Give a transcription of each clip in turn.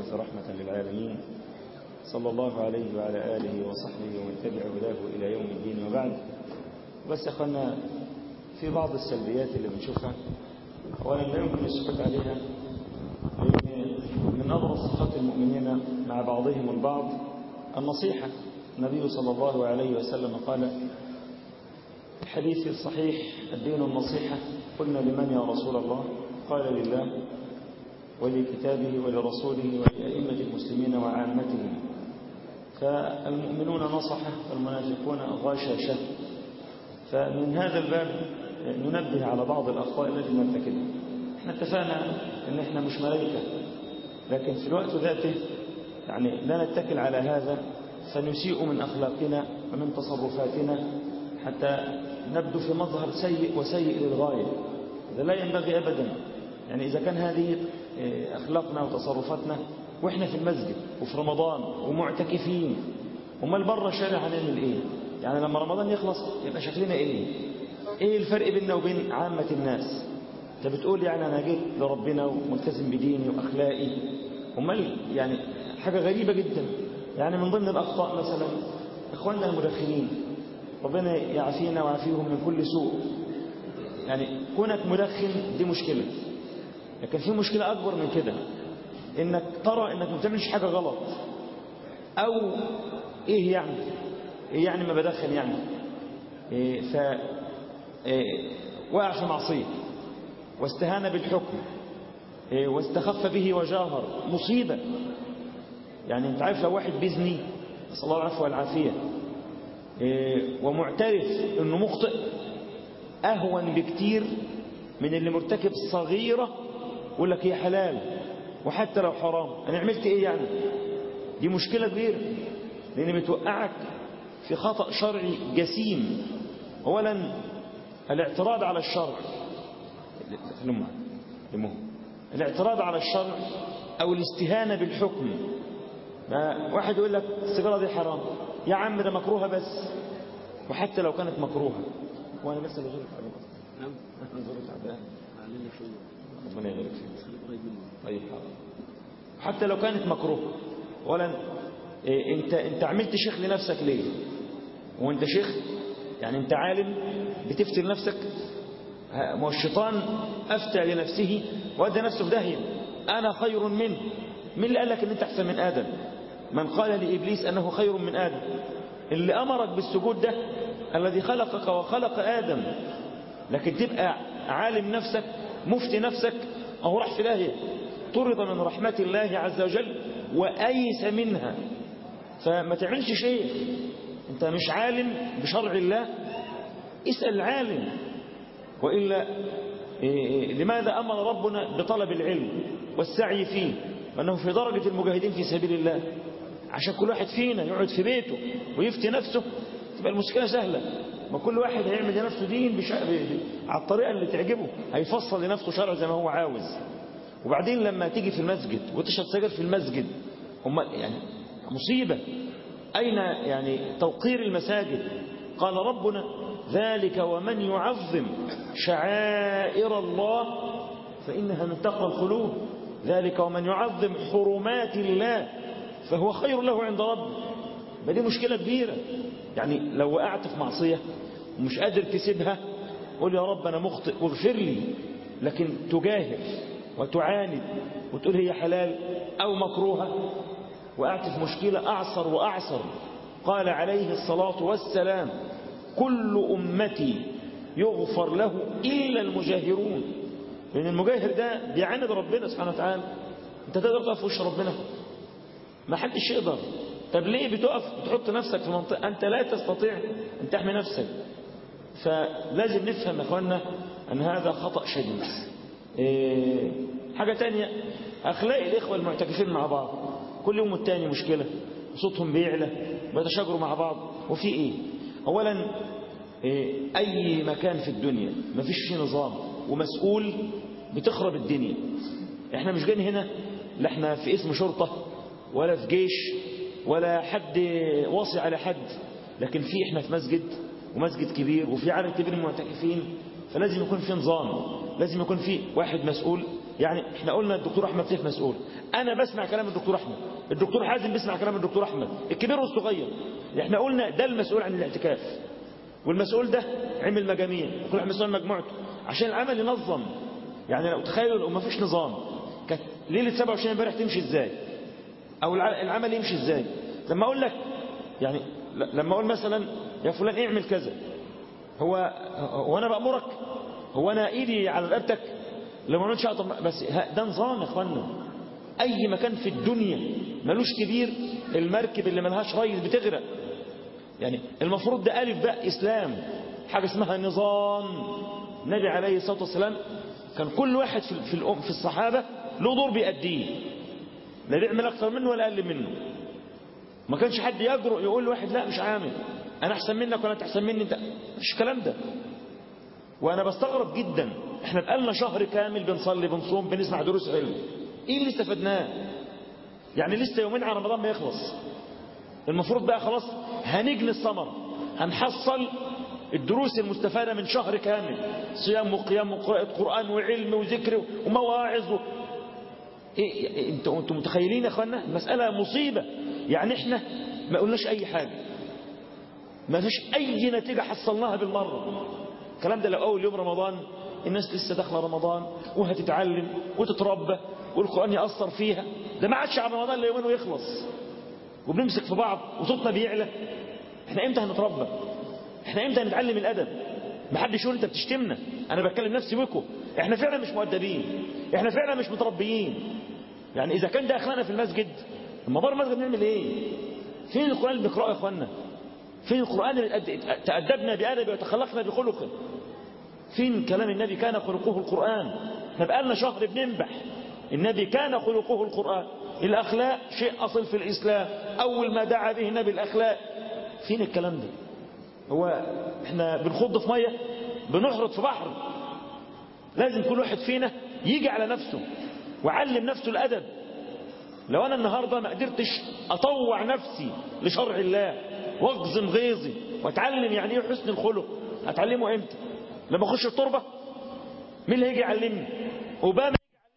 المبعوث رحمة للعالمين صلى الله عليه وعلى آله وصحبه ومن تبع هداه إلى يوم الدين وبعد بس أخوانا في بعض السلبيات اللي بنشوفها أولا لا يمكن السكوت عليها لأن من أبرز صفات المؤمنين مع بعضهم البعض النصيحة النبي صلى الله عليه وسلم قال الحديث الصحيح الدين النصيحة قلنا لمن يا رسول الله قال لله ولكتابه ولرسوله ولأئمة المسلمين وعامتهم فالمؤمنون نصحة والمنافقون غاشاشة فمن هذا الباب ننبه على بعض الأخطاء التي نرتكبها احنا اتفقنا ان احنا مش ملائكة لكن في الوقت ذاته يعني لا نتكل على هذا فنسيء من أخلاقنا ومن تصرفاتنا حتى نبدو في مظهر سيء وسيء للغاية هذا لا ينبغي أبدا يعني إذا كان هذه أخلاقنا وتصرفاتنا وإحنا في المسجد وفي رمضان ومعتكفين امال بره الشارع هنعمل إيه يعني لما رمضان يخلص يبقى شكلنا إيه إيه الفرق بيننا وبين عامة الناس انت بتقول يعني أنا جيت لربنا وملتزم بديني وأخلاقي امال يعني حاجة غريبة جدا يعني من ضمن الأخطاء مثلا إخواننا المدخنين ربنا يعافينا ويعافيهم من كل سوء يعني كونك مدخن دي مشكلة لكن في مشكلة أكبر من كده إنك ترى إنك ما بتعملش حاجة غلط أو إيه يعني إيه يعني ما بدخن يعني إيه ف إيه وقع في معصية واستهان بالحكم إيه واستخف به وجاهر مصيبة يعني انت عارف لو واحد بيزني نسأل الله العفو والعافية إيه ومعترف انه مخطئ اهون بكتير من اللي مرتكب صغيرة يقول لك هي حلال وحتى لو حرام انا عملت ايه يعني دي مشكلة كبيرة لان بتوقعك في خطأ شرعي جسيم اولا الاعتراض على الشرع لمه لمه الاعتراض على الشرع او الاستهانة بالحكم واحد يقول لك السيجاره دي حرام يا عم ده مكروهه بس وحتى لو كانت مكروهه وانا بس اللي زرت على نعم انا زرت تعبان ربنا يبارك فيك طيب حتى لو كانت مكروهه اولا إيه انت انت عملت شيخ لنفسك ليه وانت شيخ يعني انت عالم بتفتي لنفسك ما هو الشيطان افتى لنفسه وادى نفسه في داهيه انا خير منه مين اللي قال لك ان انت احسن من ادم من قال لابليس انه خير من ادم اللي امرك بالسجود ده الذي خلقك وخلق ادم لكن تبقى عالم نفسك مفتي نفسك او راح في داهيه طرد من رحمه الله عز وجل وايس منها فما تعملش شيء انت مش عالم بشرع الله اسال العالم والا لماذا امر ربنا بطلب العلم والسعي فيه وأنه في درجة المجاهدين في سبيل الله عشان كل واحد فينا يقعد في بيته ويفتي نفسه تبقى المشكلة سهلة ما كل واحد هيعمل لنفسه دين بش... على الطريقة اللي تعجبه هيفصل لنفسه شرع زي ما هو عاوز وبعدين لما تيجي في المسجد وتشرب سجاير في المسجد هم يعني مصيبة أين يعني توقير المساجد قال ربنا ذلك ومن يعظم شعائر الله فإنها من تقوى القلوب ذلك ومن يعظم حرمات الله فهو خير له عند ربه ما دي مشكلة كبيرة يعني لو وقعت في معصية ومش قادر تسيبها قول يا رب أنا مخطئ واغفر لي لكن تجاهر وتعاند وتقول هي حلال أو مكروهة وقعت في مشكلة أعصر وأعصر قال عليه الصلاة والسلام كل أمتي يغفر له إلا المجاهرون لأن المجاهر ده بيعاند ربنا سبحانه وتعالى أنت تقدر تقف في وش ربنا ما حدش يقدر طب ليه بتقف بتحط نفسك في منطقة أنت لا تستطيع أن تحمي نفسك فلازم نفهم يا أخوانا أن هذا خطأ شديد إيه حاجة تانية أخلاق الإخوة المعتكفين مع بعض كل يوم والتاني مشكلة صوتهم بيعلى بيتشاجروا مع بعض وفي إيه أولا إيه أي مكان في الدنيا مفيش فيه نظام ومسؤول بتخرب الدنيا احنا مش جايين هنا لا احنا في اسم شرطة ولا في جيش ولا حد واصي على حد لكن في احنا في مسجد ومسجد كبير وفي عدد كبير من المعتكفين فلازم يكون في نظام لازم يكون في واحد مسؤول يعني احنا قلنا الدكتور احمد سيف مسؤول انا بسمع كلام الدكتور احمد الدكتور حازم بيسمع كلام الدكتور احمد الكبير والصغير احنا قلنا ده المسؤول عن الاعتكاف والمسؤول ده عمل مجاميع وكل واحد مسؤول عن مجموعته عشان العمل ينظم يعني لو تخيلوا لو ما فيش نظام كانت ليله 27 امبارح تمشي ازاي او العمل يمشي ازاي لما اقول لك يعني لما اقول مثلا يا فلان اعمل كذا هو هو انا بامرك هو انا ايدي على رقبتك لو ما عملتش بس ده نظام يا اخوانا اي مكان في الدنيا ملوش كبير المركب اللي ملهاش ريس بتغرق يعني المفروض ده الف باء اسلام حاجه اسمها نظام النبي عليه الصلاه والسلام كان كل واحد في في الأم في الصحابه له دور بيأديه لا بيعمل اكتر منه ولا اقل منه ما كانش حد يجرؤ يقول لواحد لا مش عامل انا احسن منك ولا انت احسن مني انت مش الكلام ده وانا بستغرب جدا احنا بقالنا شهر كامل بنصلي بنصوم بنسمع دروس علم ايه اللي استفدناه يعني لسه يومين على رمضان ما يخلص المفروض بقى خلاص هنجني الثمر هنحصل الدروس المستفادة من شهر كامل صيام وقيام وقراءة قرآن وعلم وذكر ومواعظ و... إيه انتوا انتوا متخيلين يا اخوانا المسألة مصيبة يعني احنا ما قلناش اي حاجة ما فيش اي نتيجة حصلناها بالمرة الكلام ده لو اول يوم رمضان الناس لسه داخله رمضان وهتتعلم وتتربى والقرآن يأثر فيها ده ما عادش على رمضان الا يومين ويخلص وبنمسك في بعض وصوتنا بيعلى احنا امتى هنتربى احنا امتى هنتعلم الادب ما حدش يقول انت بتشتمنا انا بتكلم نفسي بكم احنا فعلا مش مؤدبين احنا فعلا مش متربيين يعني اذا كان ده اخلاقنا في المسجد لما بره المسجد نعمل ايه فين القران اللي بنقراه يا اخوانا فين القران اللي تادبنا بادب وتخلقنا بخلقه فين كلام النبي كان خلقه القران احنا بقالنا شهر بننبح النبي كان خلقه القران الاخلاق شيء اصل في الاسلام اول ما دعا به النبي الاخلاق فين الكلام ده هو احنا بنخض في ميه بنحرط في بحر لازم كل واحد فينا يجي على نفسه وعلم نفسه الادب لو انا النهارده ما قدرتش اطوع نفسي لشرع الله واجزم غيظي واتعلم يعني ايه حسن الخلق اتعلمه امتى لما اخش التربه مين اللي هيجي يعلمني اوباما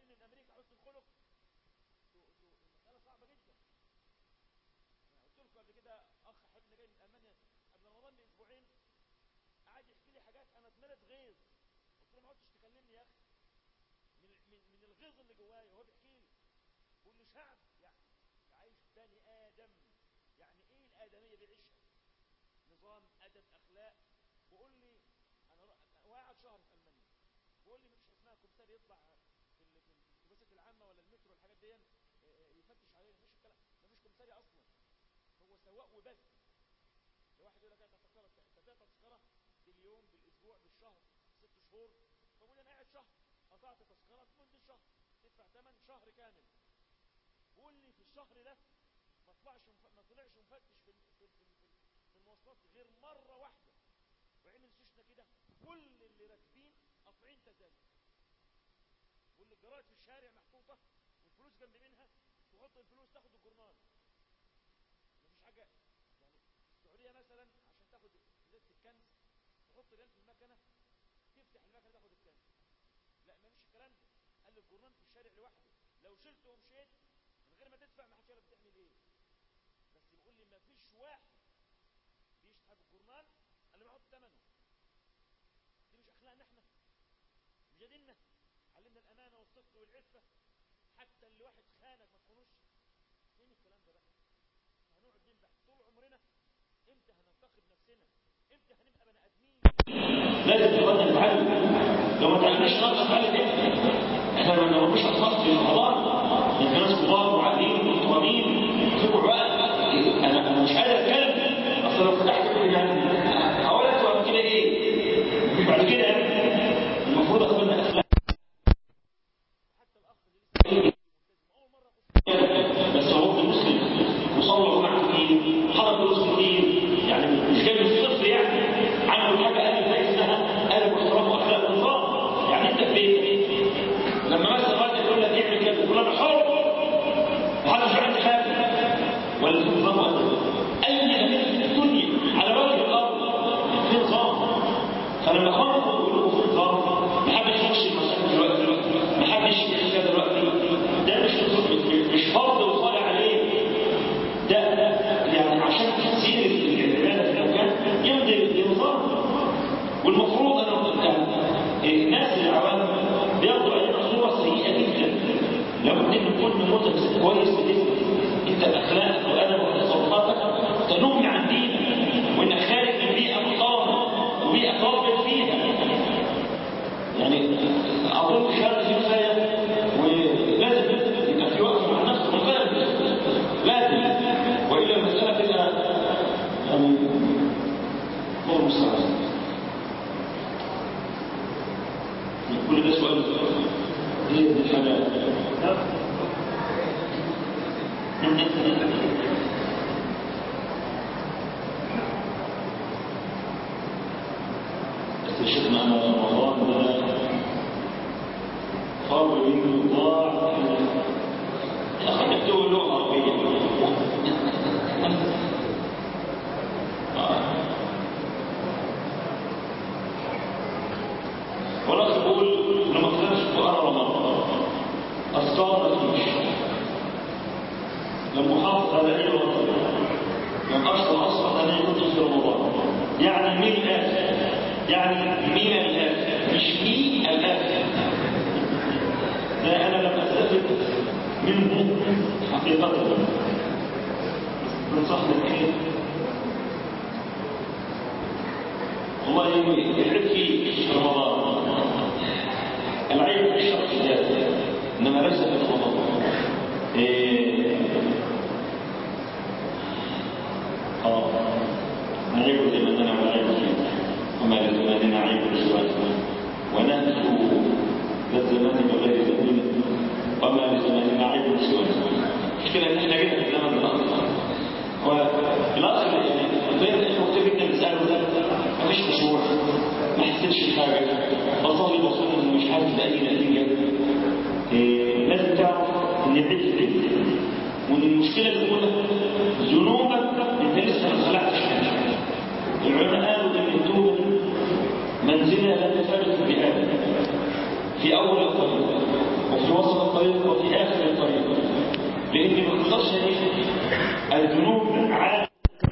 يطلع في الاتوبيسات العامه ولا المترو والحاجات دي يفتش عليه مفيش الكلام مفيش كمساري اصلا هو سواق وبس لو واحد يقول لك انت تذكره انت فيها تذكره باليوم بالاسبوع بالشهر ست شهور فبقول انا قاعد شهر قطعت تذكره مده شهر تدفع ثمن شهر كامل بقول لي في الشهر ده ما طلعش ما طلعش مفتش في في في, في المواصلات غير مره واحده وعمل سوشنا كده كل اللي راكبين قاطعين تذاكر واللي الجرائد في الشارع محطوطة والفلوس جنب منها تحط الفلوس تاخد الجرنان مفيش حاجة يعني السعودية مثلا عشان تاخد ازازة الكنز تحط ريال في المكنة تفتح المكنة تاخد الكنز لا مفيش الكلام ده قال لي الجرنان في الشارع لوحده لو شلته ومشيت من غير ما تدفع ما حدش يعرف بتعمل ايه بس بيقول لي مفيش واحد بيشحب الجرنان الا بيحط ثمنه دي مش اخلاقنا احنا مش ديننا علمنا الأمانة والصدق والعفة حتى اللي واحد خانك ما تخونوش فين الكلام ده بقى هنقعد ننبح طول عمرنا امتى هننتقد نفسنا امتى هنبقى بني ادمين لازم تبقى نتعلم لو ما تعلمناش نقص نتعلم ايه احنا ما نربوش اطفال في رمضان انت ناس كبار وعاقلين ومحترمين وفيكم وقت انا انا مش قادر اتكلم اصل لو فتحت يعني هقول لك كده ايه بعد كده المفروض اخدنا اخلاق بس هو مسلم وصور مع كتير حضر دروس كتير يعني مش جاي من الصفر يعني عملوا حاجه قال زي اسمها ادب واحترام واخلاق ونظام يعني انت في بيتك لما مثلا واحد يقول لك اعمل كذا تقول انا حر وحد مش عندي حاجه ولا في نظام اي حاجه في الدنيا على وجه الارض في نظام فلما خرجوا يقولوا في نظام محدش يخش المساجد دلوقتي محدش بس شفنا أن رمضان ده قالوا إنه ضاع يا أخي نكتبوا اللغة العربية آه. والأخ بيقول لما طلعش القرآن رمضان أذكار مفيش لما حافظ على أي رمضان لم أشهر أصلا أن يكون في رمضان يعني من الآخر يعني من الآخر مش من الآخر لا أنا لم أستفد منه حقيقة تنصحني بإيه؟ والله العيب في رمضان العيب في الشخص ذاته إنما ليس في رمضان إيه آه نعيب زماننا ونعيب فيه وما لزماننا عيب سواتنا ونهزو ذا الزمان بغير زمان وما لزماننا عيب سواتنا المشكلة ان احنا جينا في الزمن ده والاخر يعني غير الاخوه كتير جدا بيسالوا ده مفيش مشروع ما حسيتش بحاجه بصلي بصلي مش عارف لاقي نتيجه إيه لازم تعرف ان العيد في العيد وان المشكله الاولى ذنوبك انت لسه ما خلعتش منها العلماء قالوا ان التوبه منزله لا تفارق بآدم في اول الطريق وفي وسط الطريق وفي اخر الطريق لان ما تقدرش الذنوب عادة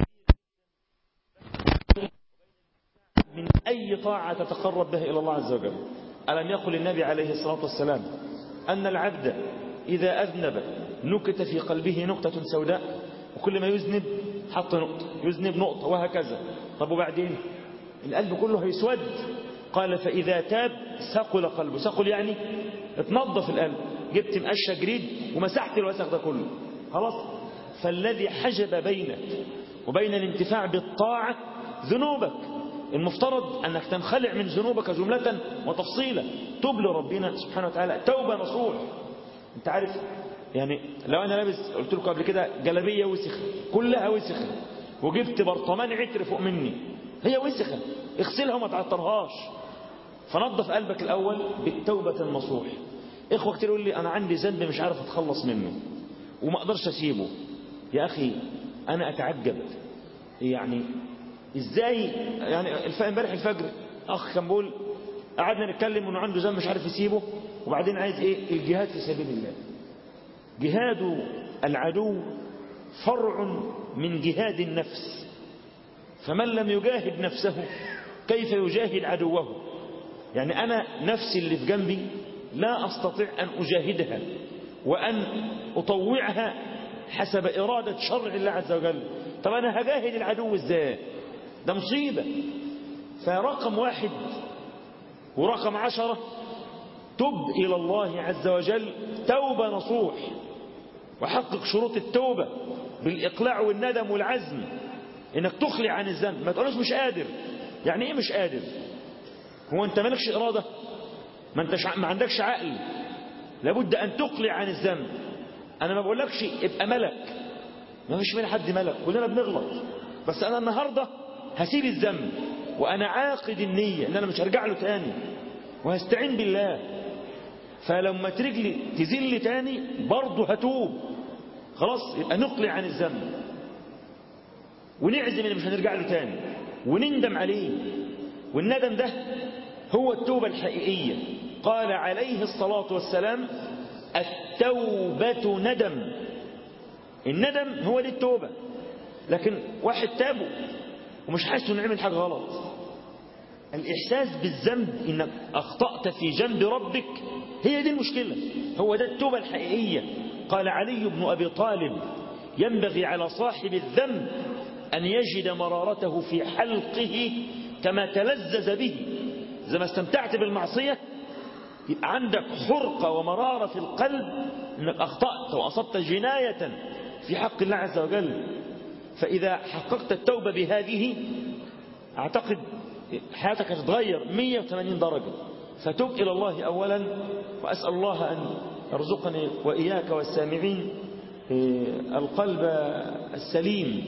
من أي طاعة تتقرب بها إلى الله عز وجل ألم يقل النبي عليه الصلاة والسلام أن العبد إذا أذنب نكت في قلبه نقطة سوداء وكل ما يذنب حط نقطة يذنب نقطة وهكذا طب وبعدين القلب كله هيسود قال فإذا تاب ثقل قلبه ثقل يعني اتنظف القلب جبت مقشة جريد ومسحت الوسخ ده كله خلاص فالذي حجب بينك وبين الانتفاع بالطاعة ذنوبك المفترض أنك تنخلع من ذنوبك جملة وتفصيلا تب لربنا سبحانه وتعالى توبة نصوح انت عارف يعني لو أنا لابس قلت لكم قبل كده جلبية وسخة كلها وسخة وجبت برطمان عطر فوق مني هي وسخة اغسلها وما تعطرهاش فنظف قلبك الأول بالتوبة النصوح إخوة كتير يقول لي أنا عندي ذنب مش عارف أتخلص منه وما أقدرش أسيبه يا أخي أنا أتعجب يعني إزاي يعني الف- امبارح الفجر أخ كان بيقول قعدنا نتكلم إنه عنده ذنب مش عارف يسيبه وبعدين عايز إيه الجهاد في سبيل الله جهاد العدو فرع من جهاد النفس فمن لم يجاهد نفسه كيف يجاهد عدوه يعني أنا نفسي اللي في جنبي لا أستطيع أن أجاهدها وأن أطوعها حسب إرادة شرع الله عز وجل طب أنا هجاهد العدو إزاي ده مصيبة فرقم واحد ورقم عشرة تب إلى الله عز وجل توبة نصوح وحقق شروط التوبة بالإقلاع والندم والعزم إنك تخلع عن الذنب ما تقولش مش قادر يعني إيه مش قادر هو أنت مالكش إرادة ما أنتش ع- ما عندكش عقل لابد أن تقلع عن الذنب أنا ما بقولكش ابقى ملك ما فيش من حد ملك كلنا بنغلط بس أنا النهاردة هسيب الذنب وأنا عاقد النية إن أنا مش هرجع له تاني وهستعين بالله فلما ترجلي تزل تاني برضه هتوب خلاص يبقى نقلع عن الذنب ونعزم ان مش هنرجع له تاني ونندم عليه والندم ده هو التوبة الحقيقية قال عليه الصلاة والسلام التوبة ندم الندم هو دي التوبة لكن واحد تابه ومش حاسس انه عمل حاجة غلط الإحساس بالذنب إنك أخطأت في جنب ربك هي دي المشكلة هو ده التوبة الحقيقية قال علي بن أبي طالب ينبغي على صاحب الذنب أن يجد مرارته في حلقه كما تلذذ به زي ما استمتعت بالمعصية يبقى عندك حرقة ومرارة في القلب أنك أخطأت وأصبت جناية في حق الله عز وجل فإذا حققت التوبة بهذه أعتقد حياتك هتتغير 180 درجة فتب إلى الله أولا وأسأل الله أن يرزقني وإياك والسامعين إيه، القلب السليم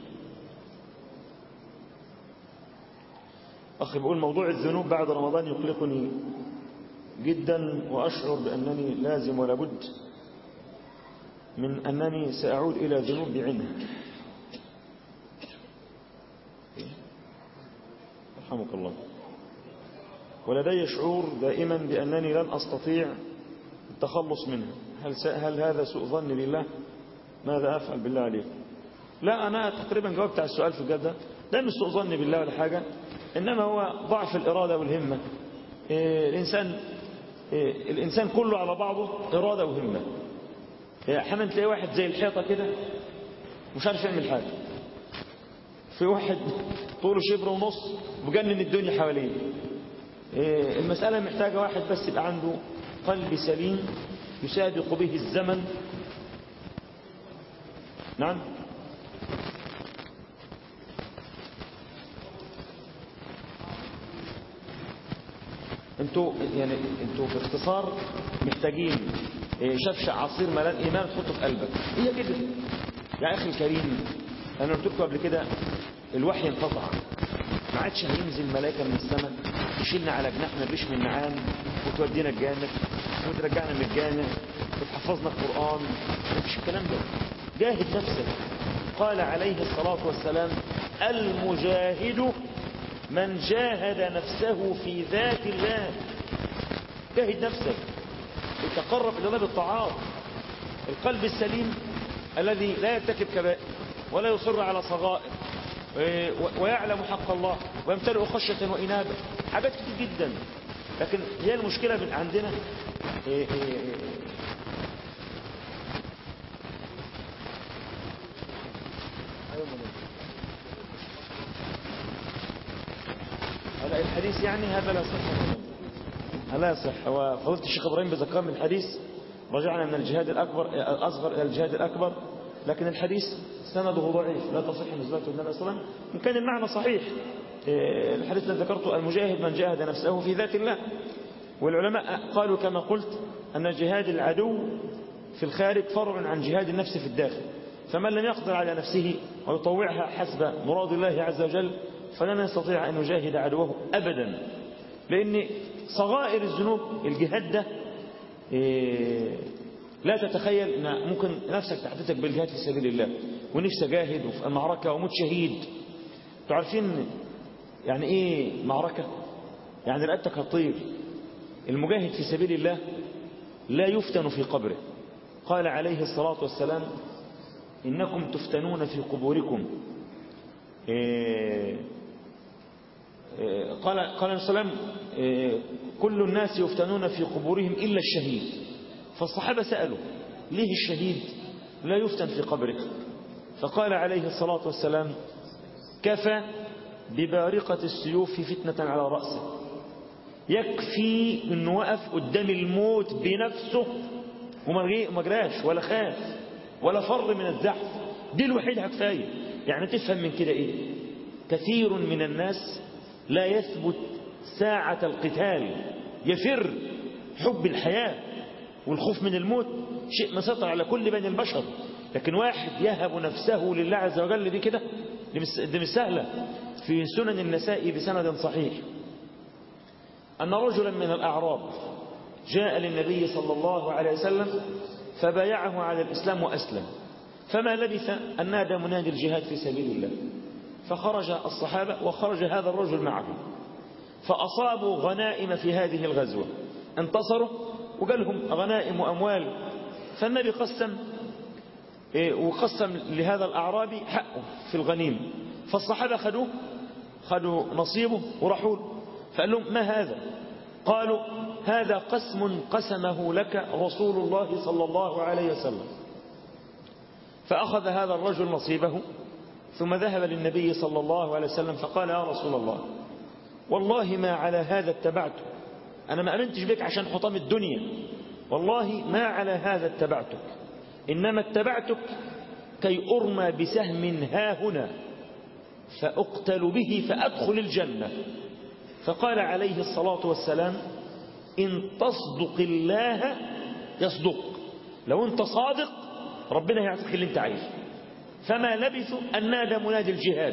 أخي بقول موضوع الذنوب بعد رمضان يقلقني جدا وأشعر بأنني لازم ولا بد من أنني سأعود إلى ذنوب بعينها رحمك الله ولدي شعور دائما بأنني لن أستطيع التخلص منها هل, س... هل هذا سوء ظن لله ماذا أفعل بالله عليك لا أنا تقريبا جاوبت على السؤال في الجدة ده مش سوء ظن بالله ولا حاجة إنما هو ضعف الإرادة والهمة إيه الإنسان إيه الإنسان كله على بعضه إرادة وهمة إيه أحيانا تلاقي واحد زي الحيطة كده مش عارف يعمل حاجة في واحد طوله شبر ونص مجنن الدنيا حواليه إيه المسألة محتاجة واحد بس يبقى عنده قلب سليم يسابق به الزمن نعم انتوا يعني انتوا باختصار محتاجين إيه، شفشة عصير ملان ايمان تحطه في قلبك هي كده يا اخي الكريم انا قلت لكم قبل كده الوحي انقطع ما عادش هينزل ملائكه من السماء تشيلنا على جناحنا الريش من النعام وتودينا الجامع وترجعنا من الجامع وتحفظنا القران مفيش الكلام ده جاهد نفسك قال عليه الصلاه والسلام المجاهد من جاهد نفسه في ذات الله جاهد نفسك لتقرب الى الله بالطاعات القلب السليم الذي لا يرتكب كبائر ولا يصر على صغائر إيه، و- ويعلم حق الله ويمتلئ خشية وإنابة حاجات كتير جدا لكن هي المشكلة من عندنا إيه، إيه، إيه، أيوة ماما. هلا الحديث يعني هذا لا يصح لا يصح هو فضيلة الشيخ إبراهيم بذكر من الحديث رجعنا من الجهاد الأكبر الأصغر إلى الجهاد الأكبر لكن الحديث سنده ضعيف لا تصح نسبته النبي صلى الله عليه وسلم إن كان المعنى صحيح إيه، الحديث الذي ذكرته المجاهد من جاهد نفسه في ذات الله والعلماء قالوا كما قلت أن جهاد العدو في الخارج فرع عن جهاد النفس في الداخل فمن لم يقدر على نفسه ويطوعها حسب مراد الله عز وجل فلن يستطيع أن يجاهد عدوه أبدا لأن صغائر الذنوب الجهاد ده إيه، لا تتخيل ان ممكن نفسك تحدثك بالجهاد في سبيل الله ونفسي اجاهد وفي المعركة وموت شهيد انتوا عارفين يعني ايه معركة يعني رقبتك هتطير المجاهد في سبيل الله لا يفتن في قبره قال عليه الصلاة والسلام إنكم تفتنون في قبوركم إيه إيه قال قال عليه السلام إيه كل الناس يفتنون في قبورهم إلا الشهيد فالصحابة سألوا ليه الشهيد لا يفتن في قبره فقال عليه الصلاة والسلام كفى ببارقة السيوف فتنة على رأسه يكفي انه وقف قدام الموت بنفسه وما جه- ما جراش ولا خاف ولا فر من الزحف دي الوحيدة كفاية يعني تفهم من كده ايه كثير من الناس لا يثبت ساعة القتال يفر حب الحياة والخوف من الموت شيء مسيطر على كل بني البشر لكن واحد يهب نفسه لله عز وجل دي كده دي مش دي مش سهلة في سنن النساء بسند صحيح أن رجلا من الأعراب جاء للنبي صلى الله عليه وسلم فبايعه على الإسلام وأسلم فما لبث أن نادى منادي الجهاد في سبيل الله فخرج الصحابة وخرج هذا الرجل معه فأصابوا غنائم في هذه الغزوة انتصروا وقالهم غنائم وأموال فالنبي قسم إيه، وقسم لهذا الأعرابي حقه في الغنيمة فالصحابة خدوه خدوا نصيبه وراحوا له فقال لهم ما هذا قالوا هذا قسم قسمه لك رسول الله صلى الله عليه وسلم فأخذ هذا الرجل نصيبه ثم ذهب للنبي صلى الله عليه وسلم فقال يا رسول الله والله ما على هذا اتبعته أنا ما أمنتش بك عشان حطام الدنيا والله ما على هذا اتبعتك إنما اتبعتك كي أرمى بسهم ها هنا فأقتل به فأدخل الجنة فقال عليه الصلاة والسلام إن تصدق الله يصدق لو أنت صادق ربنا يعطيك اللي انت عايزه فما لبثوا أن نادى منادي الجهاد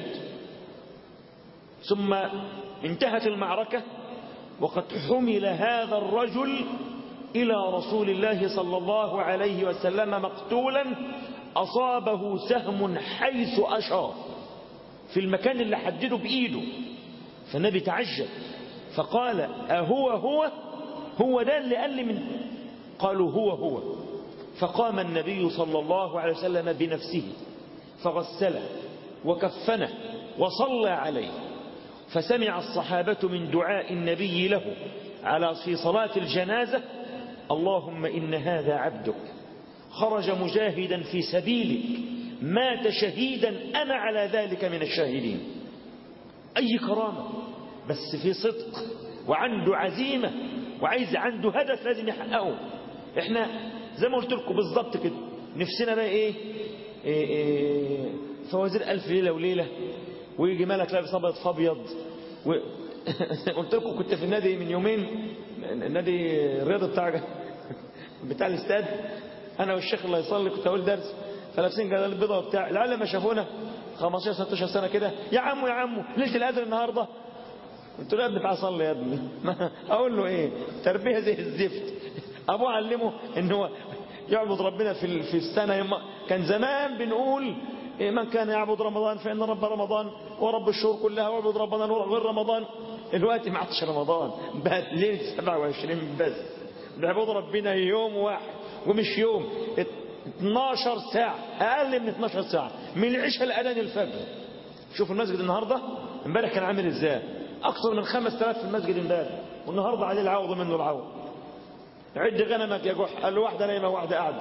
ثم انتهت المعركة وقد حمل هذا الرجل إلى رسول الله صلى الله عليه وسلم مقتولا أصابه سهم حيث أشار في المكان اللي حدده بإيده فالنبي تعجب فقال أهو هو هو ده اللي قال لي من قالوا هو هو فقام النبي صلى الله عليه وسلم بنفسه فغسله وكفنه وصلى عليه فسمع الصحابة من دعاء النبي له على في صلاة الجنازة اللهم إن هذا عبدك خرج مجاهدا في سبيلك مات شهيدا أنا على ذلك من الشاهدين أي كرامة بس في صدق وعنده عزيمة وعايز عنده هدف لازم يحققه احنا زي ما قلت لكم بالظبط كده نفسنا بقى ايه, إيه, إيه فوازير ألف ليلة وليلة ويجي مالك لابس ابيض فابيض و... قلت لكم كنت في النادي من يومين النادي الرياضي بتاع بتاع الاستاد انا والشيخ الله يصلي كنت اقول درس فلابسين جلال البيضه وبتاع العيال لما شافونا 15 16 سنه كده يا عمو يا عمو ليله القدر النهارده قلت له يا ابني تعالى صلي يا ابني اقول له ايه تربيه زي الزفت ابوه علمه ان هو يعبد ربنا في في السنه كان زمان بنقول من كان يعبد رمضان فإن رب رمضان ورب الشهور كلها واعبد رمضان غير رمضان الوقت ما عادش رمضان بقت ليلة 27 بس نعبد ربنا يوم واحد ومش يوم 12 ساعة أقل من 12 ساعة من العشاء لأذان الفجر شوف المسجد النهاردة امبارح كان عامل ازاي أكثر من 5000 في المسجد امبارح والنهاردة عليه العوض منه العوض عد غنمك يا جح قال له واحدة نايمة واحدة قاعدة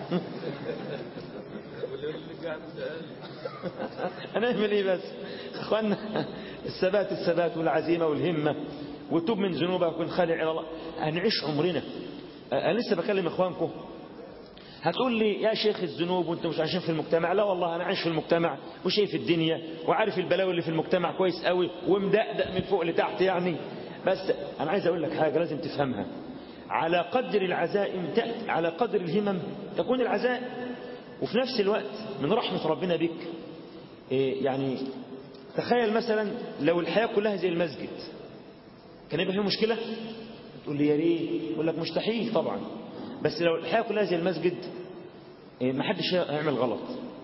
هنعمل ايه بس اخوانا الثبات الثبات والعزيمة والهمة وتوب من ذنوبك ونخلع الى الله هنعيش عمرنا انا لسه بكلم اخوانكم هتقول لي يا شيخ الذنوب وانت مش عايشين في المجتمع لا والله انا عايش في المجتمع وشايف الدنيا وعارف البلاوي اللي في المجتمع كويس قوي ومدقدق من فوق لتحت يعني بس انا عايز اقول لك حاجه لازم تفهمها على قدر العزائم تأتي على قدر الهمم تكون العزائم وفي نفس الوقت من رحمة ربنا بك إيه يعني تخيل مثلا لو الحياة كلها زي المسجد كان يبقى فيه مشكلة تقول لي يا ريت يقول لك مستحيل طبعا بس لو الحياة كلها زي المسجد إيه ما حدش هيعمل غلط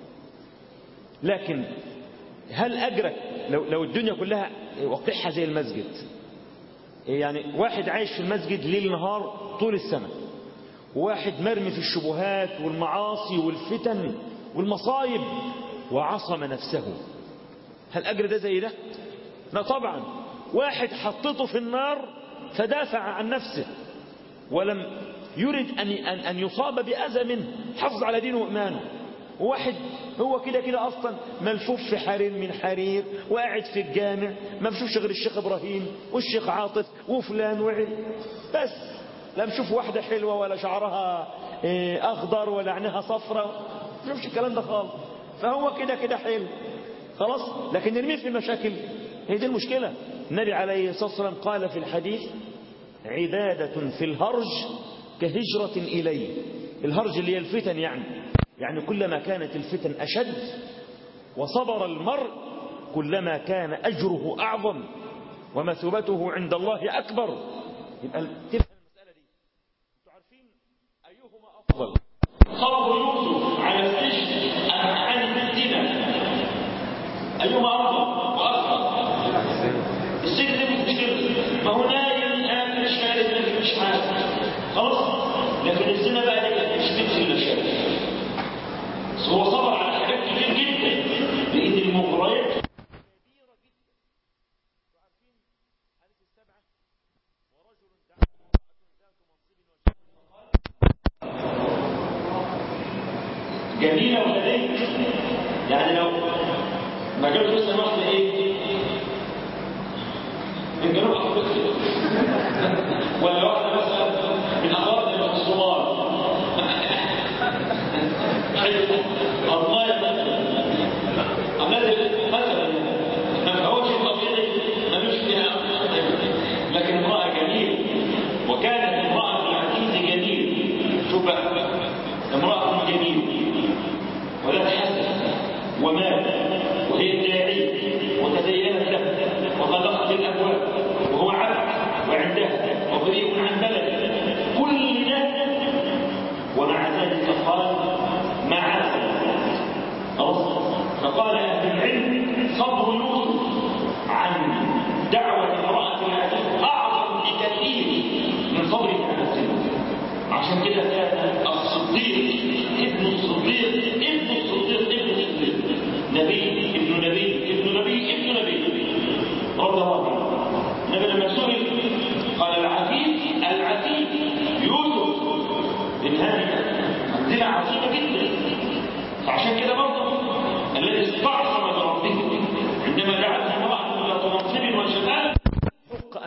لكن هل أجرك لو, لو الدنيا كلها وقعها زي المسجد إيه يعني واحد عايش في المسجد ليل نهار طول السنة واحد مرمي في الشبهات والمعاصي والفتن والمصايب وعصم نفسه هل أجر ده زي ده لا طبعا واحد حطته في النار فدافع عن نفسه ولم يرد أن, أن, أن يصاب بأذى منه حافظ على دينه وإيمانه واحد هو كده كده أصلا ملفوف في حرير من حرير وقاعد في الجامع ما بشوفش غير الشيخ إبراهيم والشيخ عاطف وفلان وعل بس لا بشوف واحدة حلوة ولا شعرها أخضر ولا عينها صفرة ما بشوفش الكلام ده خالص فهو كده كده حلو خلاص لكن نرميه في المشاكل هي دي المشكلة النبي عليه الصلاة والسلام قال في الحديث عبادة في الهرج كهجرة إليه الهرج اللي هي الفتن يعني يعني كلما كانت الفتن أشد وصبر المرء كلما كان أجره أعظم ومثوبته عند الله أكبر يبقى تفهم المسألة دي انتوا عارفين أيهما أفضل صبر يوسف على السجن أم عن الزنا أيهما أفضل وأكثر السجن مش مشكلة ما هو نايم قاعد مش عارف مش عارف خلاص لكن الزنا بقى ده مش بيمشي إلا شيء بس هو صبر على حاجات كتير جدا لأن المغريات كبيرة جدا وعارفين حديث السبعة ورجل دعا امرأة ذات منصب وشأن جميلة وهدية يعني لو ما جابش مثلا واحدة ايه من جنوب افريقيا ولا واحدة مثلا من أراضي من الصومال حلو الله مثلا مثلا ما هوش طبيعي ملوش فيها لكن امرأة جميلة وكانت امرأة العزيز جميلة شوف بقى امرأة جميلة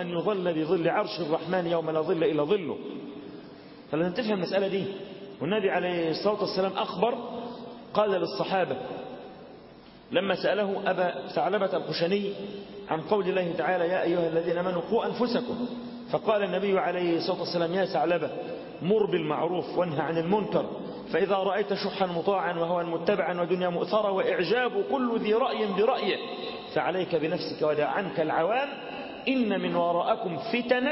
أن يظل بظل عرش الرحمن يوم لا ظل إلا ظله فلازم تفهم المسألة دي والنبي عليه الصلاة والسلام أخبر قال للصحابة لما سأله أبا ثعلبة الخشني عن قول الله تعالى يا أيها الذين آمنوا قوا أنفسكم فقال النبي عليه الصلاة والسلام يا ثعلبة مر بالمعروف وانهى عن المنكر فإذا رأيت شحا مطاعا وهوى متبعا ودنيا مؤثرة وإعجاب كل ذي رأي برأيه فعليك بنفسك ودع عنك العوام إن من وراءكم فتنا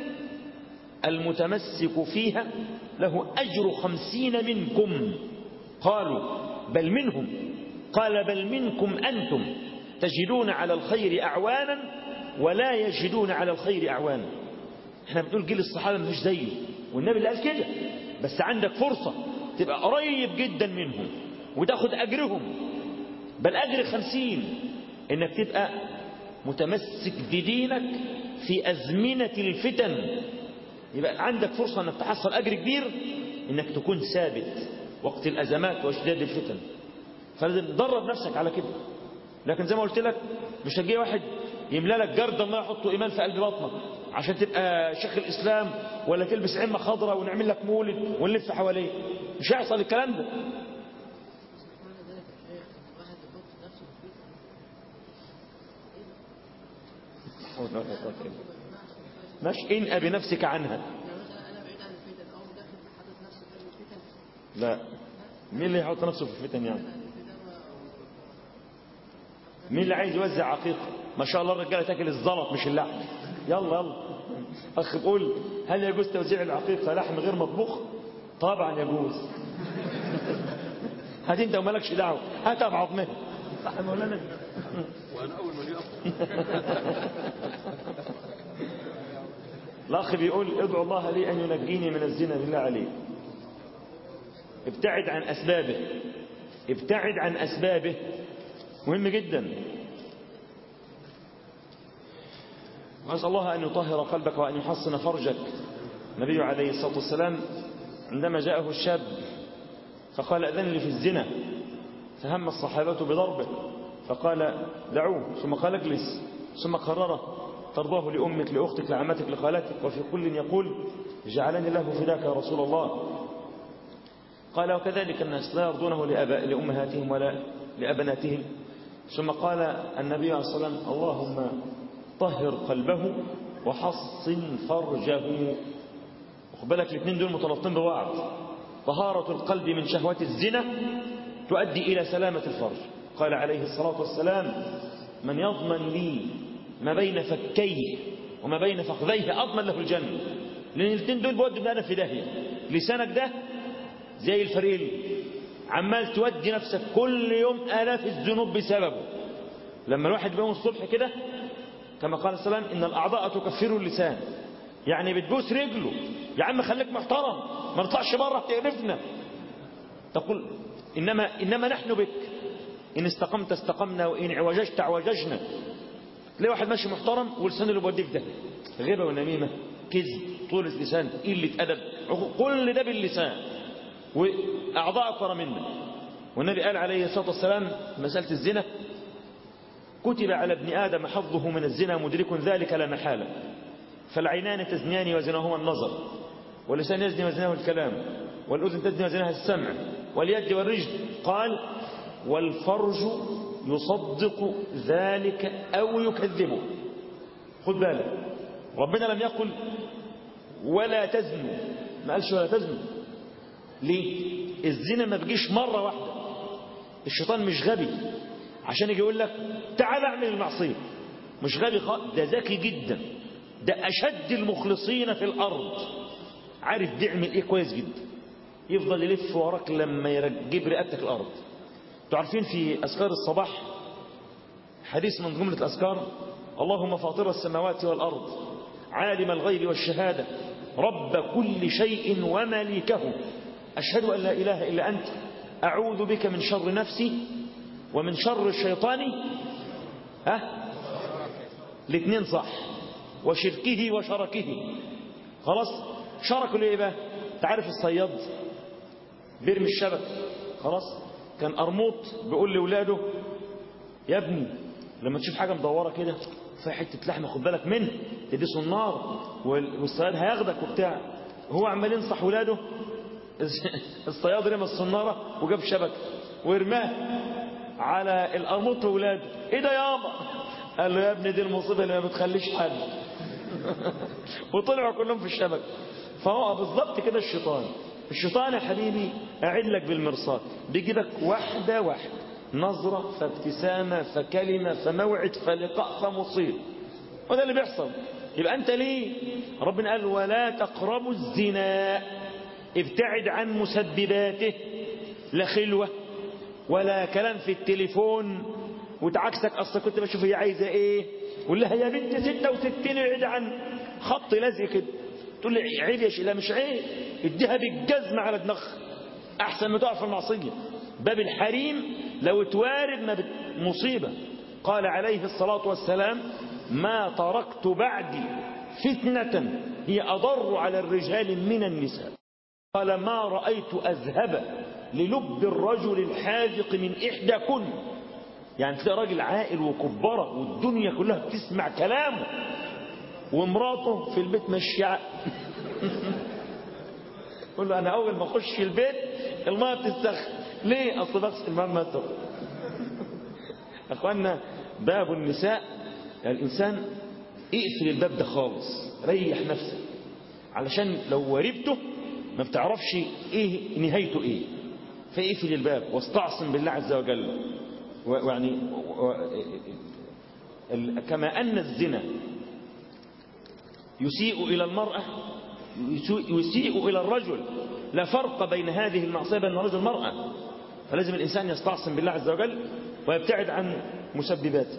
المتمسك فيها له أجر خمسين منكم قالوا بل منهم قال بل منكم أنتم تجدون على الخير أعوانا ولا يجدون على الخير أعوانا احنا بنقول جيل الصحابة مش زيه والنبي اللي قال كده بس عندك فرصة تبقى قريب جدا منهم وتاخد أجرهم بل أجر خمسين إنك تبقى متمسك بدينك في أزمنة الفتن يبقى عندك فرصة أنك تحصل أجر كبير إنك تكون ثابت وقت الأزمات واشداد الفتن فلازم تدرب نفسك على كده لكن زي ما قلت لك مش هتجي واحد يملى لك جرد الله يحطه إيمان في قلب بطنك عشان تبقى شيخ الإسلام ولا تلبس عمة خضراء ونعمل لك مولد ونلف حواليه مش هيحصل الكلام ده معنى ذلك يا شيخ الواحد يحط نفسه في مش إن بنفسك عنها يعني مثلا انا بعيد عن الفتن او داخل حاطط نفسه في الفتن لا مين اللي يحط نفسه في الفتن يعني عن الفتن و- مين اللي عايز يوزع عقيقة ما شاء الله الرجالة تاكل الزلط مش اللحم يلا يلا أخ بقول هل يجوز توزيع العقيقة لحم غير مطبوخ طبعا يجوز هات انت ومالكش دعوة هات ابو عظمه صح يا مولانا وانا اول من يقف الأخ بيقول ادعو الله لي أن ينجيني من الزنا بالله عليه ابتعد عن أسبابه ابتعد عن أسبابه مهم جدا وأسأل الله أن يطهر قلبك وأن يحصن فرجك النبي عليه الصلاة والسلام عندما جاءه الشاب فقال أذن لي في الزنا فهم الصحابة بضربه فقال دعوه ثم قال اجلس ثم قرره ترضاه لأمك لأختك لعمتك لخالتك وفي كل يقول جعلني الله فداك يا رسول الله قال وكذلك الناس لا يرضونه لأباء لأمهاتهم ولا لأبناتهم ثم قال النبي عليه الصلاة والسلام اللهم طهر قلبه وحصن فرجه خد بالك الاثنين دول مترابطين ببعض طهارة القلب من شهوة الزنا تؤدي إلى سلامة الفرج قال عليه الصلاة والسلام من يضمن لي ما بين فكيه وما بين فخذيه أضمن له الجنة لأن الاثنين دول بيودوا ابن آدم في داهية لسانك ده زي الفريل عمال تودي نفسك كل يوم آلاف الذنوب بسببه لما الواحد بيقوم الصبح كده كما قال السلام إن الأعضاء تكفر اللسان يعني بتبوس رجله يا عم خليك محترم ما نطلعش بره تقرفنا تقول إنما, إنما نحن بك إن استقمت استقمنا وإن عوججت عوججنا تلاقي واحد ماشي محترم ولسانه اللي بيوديك ده غيبة ونميمة كذب طول لسان قلة أدب كل ده باللسان وأعضاء أكثر منا والنبي قال عليه الصلاة والسلام مسألة الزنا كتب على ابن آدم حظه من الزنا مدرك ذلك لا محالة فالعينان تزنيان وزناهما النظر واللسان يزني وزناه الكلام والأذن تزني وزناها السمع واليد والرجل قال والفرج يصدق ذلك أو يكذبه خد بالك ربنا لم يقل ولا تزنوا ما قالش ولا تزنوا ليه الزنا ما بيجيش مرة واحدة الشيطان مش غبي عشان يجي يقول لك تعال اعمل المعصية مش غبي خالص ده ذكي جدا ده أشد المخلصين في الأرض عارف بيعمل إيه كويس جدا يفضل يلف وراك لما يرجب رقبتك الأرض تعرفين في أذكار الصباح حديث من جملة الأذكار اللهم فاطر السماوات والأرض عالم الغيب والشهادة رب كل شيء ومليكه أشهد أن لا إله إلا أنت أعوذ بك من شر نفسي ومن شر الشيطان ها الاثنين صح وشركه وشركه خلاص شركوا ليه بقى تعرف الصياد بيرمي الشبك خلاص كان أرموط بيقول لأولاده يا ابني لما تشوف حاجة مدورة كده فيها حته لحمه خد بالك منه دي صنار وال- والصياد هياخدك وبتاع هو عمال ينصح ولاده الصياد رمى الصناره وجاب شبكه ورماه على القرموط وولاده ايه ده يابا قال له يا ابني دي المصيبه اللي ما بتخليش حد وطلعوا كلهم في الشبكه فهو بالظبط كده الشيطان الشيطان يا حبيبي قاعد لك بالمرصاد بيجيبك واحده واحده نظره فابتسامه فكلمه فموعد فلقاء فمصيب وده اللي بيحصل يبقى انت ليه ربنا قال ولا تقربوا الزنا ابتعد عن مسبباته لا خلوه ولا كلام في التليفون وتعكسك اصلا كنت بشوف هي عايزه ايه قول لها يا بنت 66 ابعد عن خط لزق كده تقول لي عيب يا شيخ لا مش عيب اديها بالجزمه على دماغها احسن ما تقع في المعصيه باب الحريم لو اتوارد ما بت... مصيبه قال عليه الصلاه والسلام ما تركت بعدي فتنه هي اضر على الرجال من النساء قال ما رأيت أذهب للب الرجل الحاذق من إحدى كن يعني تلاقي راجل عاقل وكبرة والدنيا كلها بتسمع كلامه ومراته في البيت ماشية يقول له أنا أول ما أخش البيت الماء بتستخ ليه؟ أصل بغسل الماء ما تر أخوانا باب النساء الإنسان اقفل الباب ده خالص ريح نفسك علشان لو وربته ما بتعرفش ايه نهايته ايه فاقفل الباب واستعصم بالله عز وجل ويعني و... ال- كما ان الزنا يسيء الى المراه يسيء- يسيء الى الرجل لا فرق بين هذه المعصيه بين الرجل والمراه فلازم الانسان يستعصم بالله عز وجل ويبتعد عن مسبباته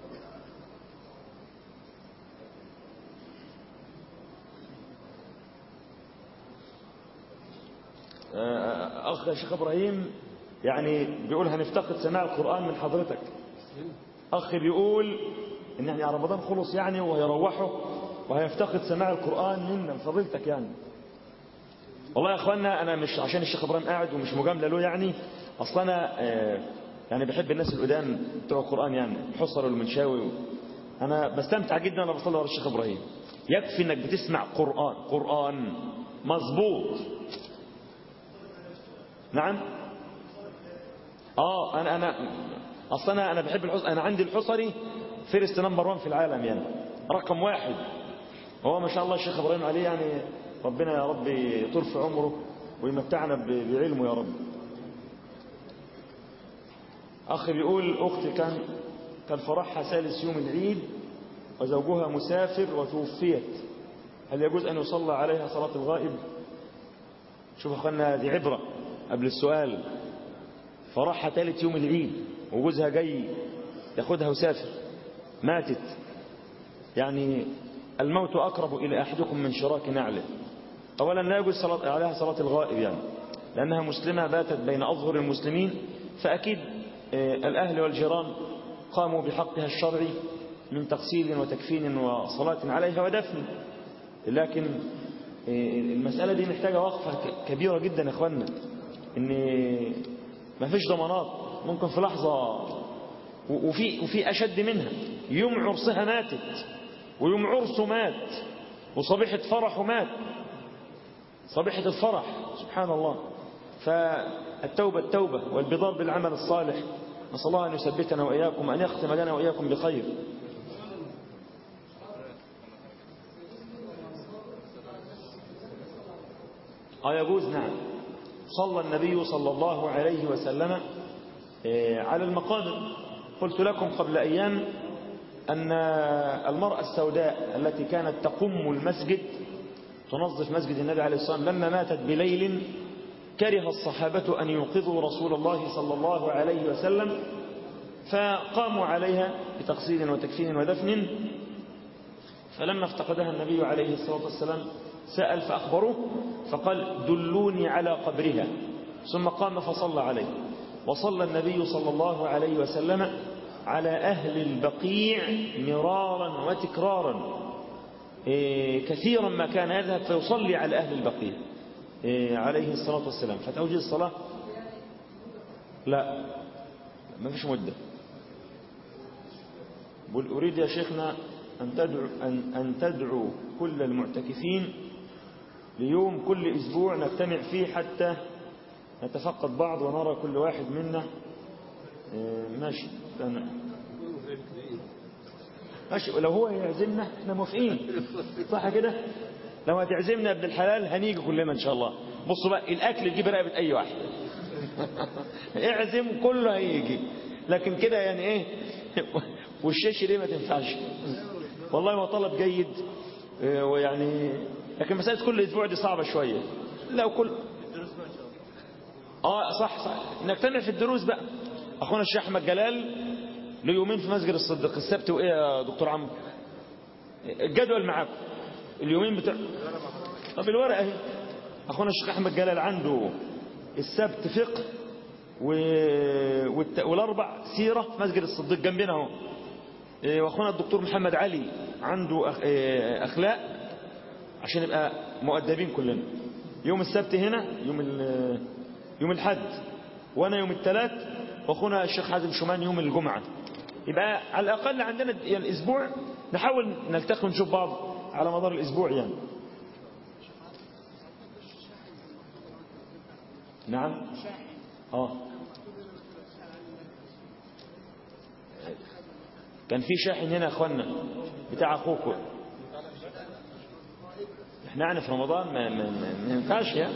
آه، أخ شيخ إبراهيم يعني بيقول هنفتقد سماع القرآن من حضرتك أخ بيقول إن يعني رمضان خلص يعني وهيروحوا وهيفتقد سماع القرآن منا من فضيلتك يعني والله يا أخوانا أنا مش عشان الشيخ إبراهيم قاعد ومش مجاملة له يعني أصلا أنا آه، يعني بحب الناس القدام بتوع القرآن يعني حصر والمنشاوي أنا بستمتع جدا وأنا بصلي ورا الشيخ إبراهيم يكفي إنك بتسمع قرآن قرآن مظبوط نعم اه انا انا اصلا انا انا بحب الحصري انا عندي الحصري فيرست نمبر 1 في العالم يعني رقم واحد هو ما شاء الله الشيخ ابراهيم عليه يعني ربنا يا رب يطول في عمره ويمتعنا ب- بعلمه يا رب اخ بيقول اختي كان كان فرحها ثالث يوم العيد وزوجها مسافر وتوفيت هل يجوز ان يصلى عليها صلاه الغائب شوف يا اخوانا دي عبرة قبل السؤال فرحها ثالث يوم العيد وجوزها جاي ياخدها وسافر ماتت يعني الموت أقرب إلى أحدكم من شراك نعله أولا لا يجوز صلاة عليها صلاة الغائب يعني لأنها مسلمة باتت بين أظهر المسلمين فأكيد آه، الأهل والجيران قاموا بحقها الشرعي من تغسيل وتكفين وصلاة عليها ودفن لكن آه، المسألة دي محتاجة وقفة ك- كبيرة جدا يا اخوانا ان ما فيش ضمانات ممكن في لحظة و- وفي وفي أشد منها يوم عرسها ماتت ويوم عرسه مات وصبيحة فرحه مات صبيحة الفرح سبحان الله فالتوبة التوبة والبضار بالعمل الصالح نسأل الله أن يثبتنا وإياكم وأن يختم لنا وإياكم بخير اه يجوز نعم صلى النبي صلى الله عليه وسلم آه، على المقابر قلت لكم قبل أيام أن المرأة السوداء التي كانت تقم المسجد تنظف مسجد النبي عليه الصلاة والسلام لما ماتت بليل كره الصحابة أن يوقظوا رسول الله صلى الله عليه وسلم فقاموا عليها بتغسيل وتكفين ودفن فلما افتقدها النبي عليه الصلاة والسلام سأل فأخبروه فقال دلوني على قبرها ثم قام فصلى عليه وصلى النبي صلى الله عليه وسلم على أهل البقيع مرارا وتكرارا إيه، كثيرا ما كان يذهب فيصلي على أهل البقيع إيه، عليه الصلاة والسلام فتوجد الصلاة لا ما فيش مدة بقول أريد يا شيخنا أن تدعو, أن, أن تدعو كل المعتكفين ليوم كل أسبوع نجتمع فيه حتى نتفقد بعض ونرى كل واحد منا آه، ماشي أنا ماشي ولو هو يعزمنا احنا موافقين صح كده لو هتعزمنا يا ابن الحلال هنيجي كلنا ان شاء الله بصوا بقى الاكل يجيب رقبه اي واحد اعزم كله هيجي لكن كده يعني ايه والشاشه ليه ما تنفعش والله هو طلب جيد اه، ويعني لكن مساله كل اسبوع دي صعبه شويه لو كل اه صح صح نجتمع في الدروس بقى اخونا الشيخ احمد جلال له يومين في مسجد الصديق السبت وايه يا دكتور عمرو الجدول معاكم اليومين بتاع طب الورقه اهي اخونا الشيخ احمد جلال عنده السبت فقه و... والت... والاربع سيره في مسجد الصديق جنبنا اهو إيه، واخونا الدكتور محمد علي عنده أخ... إيه، اخلاق عشان نبقى مؤدبين كلنا يوم السبت هنا يوم ال... يوم الحد وانا يوم الثلاث واخونا الشيخ حازم شومان يوم الجمعه يبقى على الاقل عندنا يعني الاسبوع نحاول نلتقي ونشوف بعض على مدار الاسبوع يعني نعم اه كان في شاحن هنا يا اخوانا بتاع اخوكم احنا يعني في رمضان ما, ما, ما, ما ينفعش يا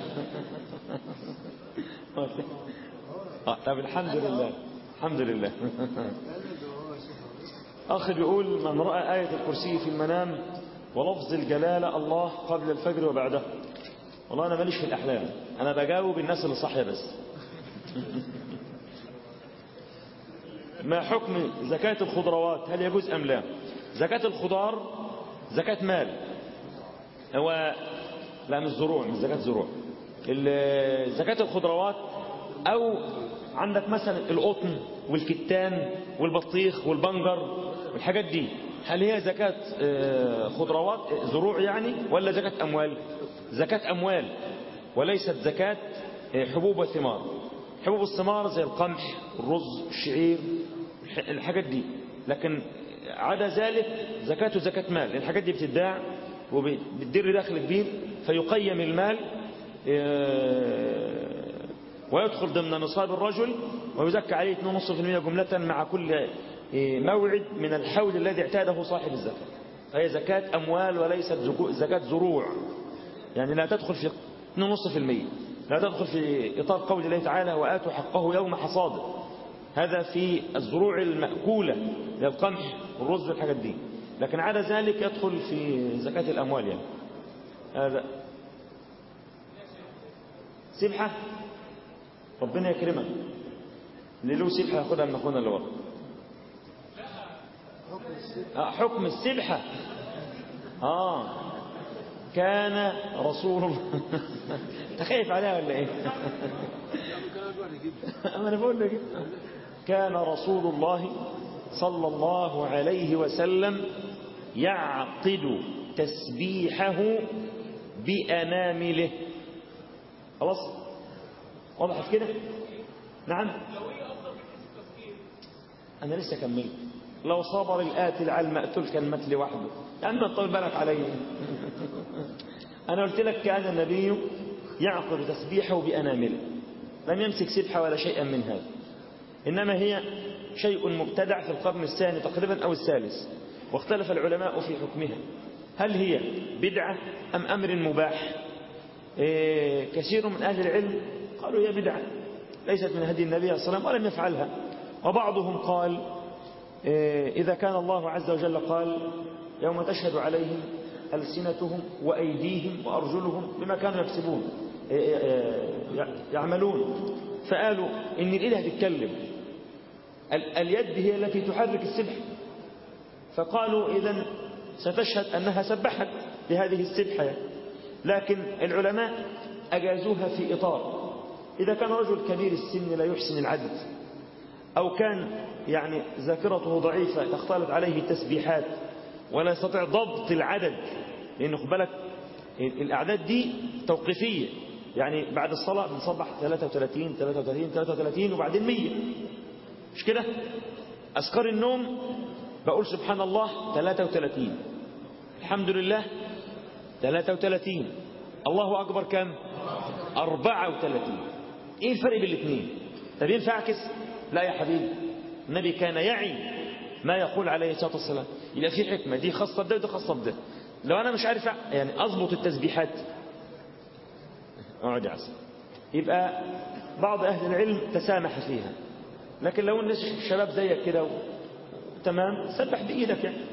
اه طب الحمد لله الحمد لله أخ بيقول من رأى آية الكرسي في المنام ولفظ الجلالة الله قبل الفجر وبعده والله أنا ماليش في الأحلام أنا بجاوب الناس اللي صاحية بس ما حكم زكاة الخضروات هل يجوز أم لا زكاة الخضار زكاة مال هو لا مش زروع مش زكاة زروع ال- زكاة الخضروات أو عندك مثلا القطن والكتان والبطيخ والبنجر والحاجات دي هل هي زكاة آه، خضروات آه، زروع يعني ولا زكاة أموال زكاة أموال وليست زكاة آه، حبوب وثمار حبوب الثمار زي القمح الرز الشعير الح- الحاجات دي لكن عدا ذلك زكاته زكاة مال الحاجات دي بتداع وبتدر دخل كبير فيقيم المال آه، ويدخل ضمن نصاب الرجل ويزكى عليه 2.5% جملة مع كل آه، موعد من الحول الذي اعتاده صاحب الزكاة فهي زكاة أموال وليست زكو- زكاة زروع يعني لا تدخل في 2.5% لا تدخل في إطار قول الله تعالى وآتوا حقه يوم حصاده هذا في الزروع المأكولة للقمح والرز والحاجات دي لكن عدا ذلك يدخل في زكاة الأموال يعني هذا سبحة ربنا يكرمك اللي له سبحة ياخدها من أخونا اللي ورا آه، حكم السبحة آه كان رسول الله انت خايف عليها ولا ايه أما انا بقول لك كان رسول الله صلى الله عليه وسلم يعقد تسبيحه بأنامله خلاص وضحت كده نعم أنا لسه كملت لو صبر الآتي على المقتول كان مات لوحده يا عم طول بالك علي أنا قلت لك كان النبي يعقد تسبيحه بأنامله لم يمسك سبحة ولا شيئا من هذا إنما هي شيء مبتدع في القرن الثاني تقريبا أو الثالث واختلف العلماء في حكمها هل هي بدعة أم أمر مباح إيه كثير من أهل العلم قالوا هي بدعة ليست من هدي النبي صلى الله عليه وسلم ولم يفعلها وبعضهم قال إيه إذا كان الله عز وجل قال يوم تشهد عليهم ألسنتهم وأيديهم وأرجلهم بما كانوا يكسبون إيه إيه يعملون فقالوا إن الإله هتتكلم ال- اليد هي التي تحرك السبح فقالوا إذا ستشهد أنها سبحت بهذه السبحة لكن العلماء أجازوها في إطار إذا كان رجل كبير السن لا يحسن العدد أو كان يعني ذاكرته ضعيفة تختلط عليه التسبيحات ولا يستطيع ضبط العدد لأنه خد بالك الأعداد دي توقيفية يعني بعد الصلاة بنصبح 33 33 33 وبعدين 100 مش كده أذكار النوم بقول سبحان الله 33 الحمد لله 33 الله أكبر كم 34 ايه الفرق بين الاثنين طب ينفع اعكس لا يا حبيبي النبي كان يعي ما يقول عليه الصلاة والسلام يبقى في حكمة دي خاصة بده ودي خاصة بده لو أنا مش عارف يعني أضبط التسبيحات اقعد يا عسل يبقى بعض أهل العلم تسامح فيها لكن لو الناس شباب زيك كده و... تمام سبح بإيدك يعني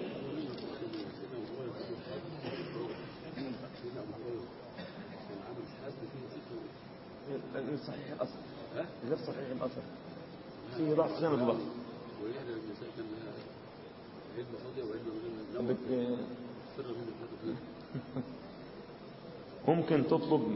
صحيح الأصل غير صحيح الأصل في ضعف زي ما الضغط ويحدى النساء كان لها علم فاضية وعلم من بت- سر من الفاتح ممكن تطلب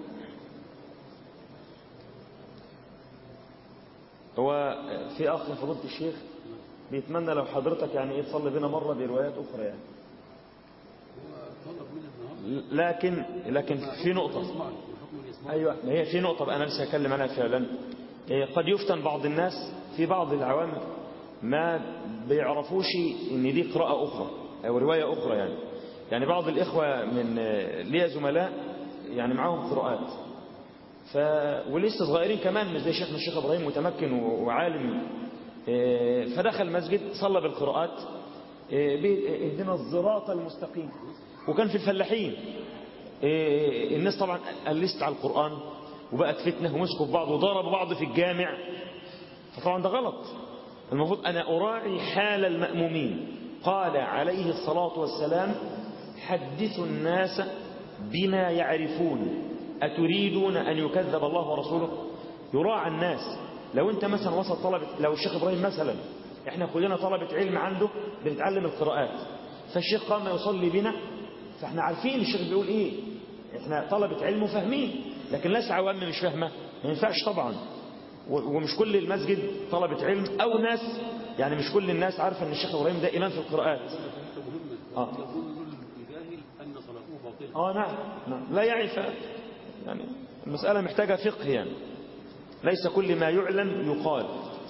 هو في أخ فضيلة الشيخ بيتمنى لو حضرتك يعني ايه تصلي بينا مرة بروايات أخرى يعني هو طلب مني النهارده لكن لكن في نقطة يسمعني وحكم يسمعني أيوة ما هي في نقطة بقى أنا لسه هتكلم عنها فعلا إيه، قد يفتن بعض الناس في بعض العوام ما بيعرفوش إن دي قراءة أخرى أو رواية أخرى يعني يعني بعض الإخوة من آه، ليا زملاء يعني معاهم قراءات ف ولسه صغيرين كمان مش زي شيخنا الشيخ إبراهيم متمكن و- وعالم آه، فدخل مسجد صلى بالقراءات آه، بي- اهدنا الصراط المستقيم وكان في الفلاحين إيه، الناس طبعا قلست على القرآن وبقت فتنة ومسكوا في بعض وضربوا بعض في الجامع فطبعا ده غلط المفروض أنا أراعي حال المأمومين قال عليه الصلاة والسلام حدثوا الناس بما يعرفون أتريدون أن يكذب الله ورسوله يراعى الناس لو أنت مثلا وسط طلبة لو الشيخ إبراهيم مثلا احنا كلنا طلبة علم عنده بنتعلم القراءات فالشيخ قام يصلي بنا فاحنا عارفين الشيخ بيقول ايه احنا طلبة علم وفاهمين لكن ناس عوام مش فاهمة ما ينفعش طبعا و- ومش كل المسجد طلبة علم او ناس يعني مش كل الناس عارفة ان الشيخ ابراهيم ده امام في القراءات نقطة مهمة آه. يقول الجاهل أن صلاته باطلة اه نعم نعم لا يعرف يعني المسألة محتاجة فقه يعني ليس كل ما يعلم يقال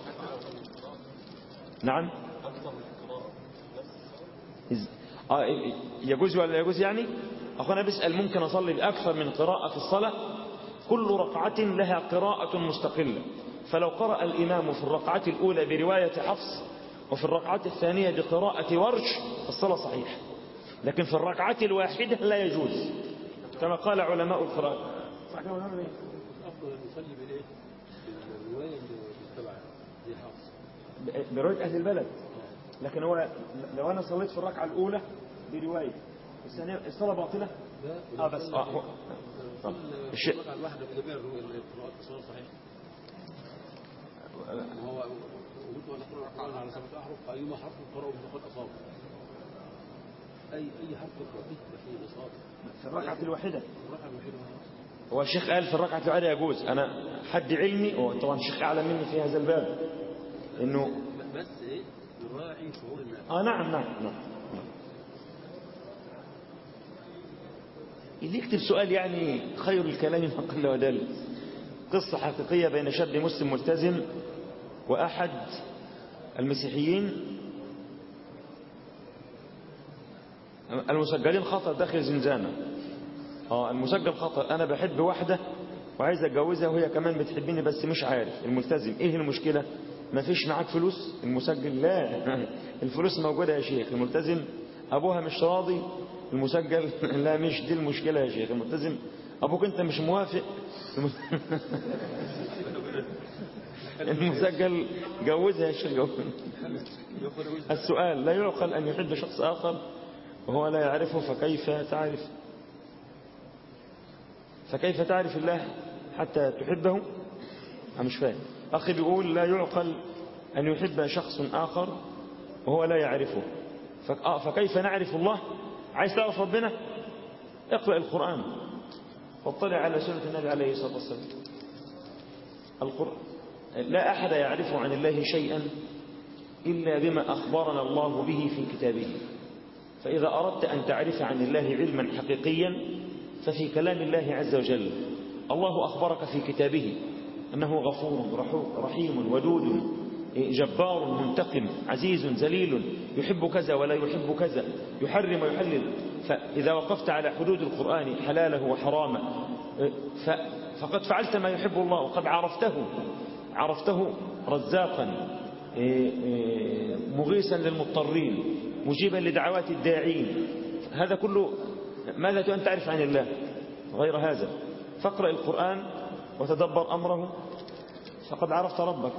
نعم إز- آه يجوز ولا يجوز يعني أخونا بيسأل ممكن أصلي بأكثر من قراءة في الصلاة كل ركعة لها قراءة مستقلة فلو قرأ الإمام في الركعة الأولى برواية حفص وفي الركعة الثانية بقراءة ورش الصلاة صحيحة لكن في الركعة الواحدة لا يجوز كما قال علماء القراءة صح كما نقول إيه؟ الأفضل أن يصلي بالإيه؟ بالرواية اللي تبع دي حافظ ب- برواية أهل البلد لكن هو لو أنا صليت في الركعة الأولى برواية الثانية الصلاة باطلة لا آه بس آه هو- آه. الشيء الركعة الواحدة بجميع القراءات الصلاة صحيح وهو وقلت وأنا أقرأ القرآن على سبعة أحرف فأيما حرف قرأه فقد أصاب أي أي حرف تقرأ به فيه إصابة في الركعة الواحدة الركعة الوحيدة هو الشيخ قال في الركعة الواحدة يجوز أنا حد علمي هو طبعا الشيخ أعلم مني في هذا الباب إنه بس إيه يراعي شعور الناس آه نعم نعم نعم نعم. اللي يكتب سؤال يعني خير الكلام ما قل ودل قصة حقيقية بين شاب مسلم ملتزم وأحد المسيحيين المسجلين خطر داخل زنزانة اه المسجل خطر أنا بحب واحدة وعايز أتجوزها وهي كمان بتحبني بس مش عارف الملتزم إيه المشكلة ما فيش معاك فلوس المسجل لا الفلوس موجودة يا شيخ الملتزم أبوها مش راضي المسجل لا مش دي المشكلة يا شيخ الملتزم أبوك أنت مش موافق الم- المسجل جوزها يا شيخ جوزها السؤال لا يعقل أن يحب شخص آخر وهو لا يعرفه فكيف تعرف فكيف تعرف الله حتى تحبه أنا مش فاهم أخي بيقول لا يعقل أن يحب شخص آخر وهو لا يعرفه فك- آه، فكيف نعرف الله عايز تعرف ربنا اقرأ القرآن واطلع على سنة النبي عليه الصلاة والسلام القرآن لا أحد يعرف عن الله شيئا إلا بما أخبرنا الله به في كتابه فإذا أردت أن تعرف عن الله علما حقيقيا ففي كلام الله عز وجل الله أخبرك في كتابه أنه غفور رحو- رحيم ودود جبار منتقم عزيز ذليل يحب كذا ولا يحب كذا يحرم ويحلل فإذا وقفت على حدود القرآن حلاله وحرامه ف- فقد فعلت ما يحب الله وقد عرفته عرفته رزاقا إيه، إيه، مغيثا للمضطرين مجيبا لدعوات الداعين هذا كله ماذا أن تعرف عن الله غير هذا فاقرأ القرآن وتدبر أمره فقد عرفت ربك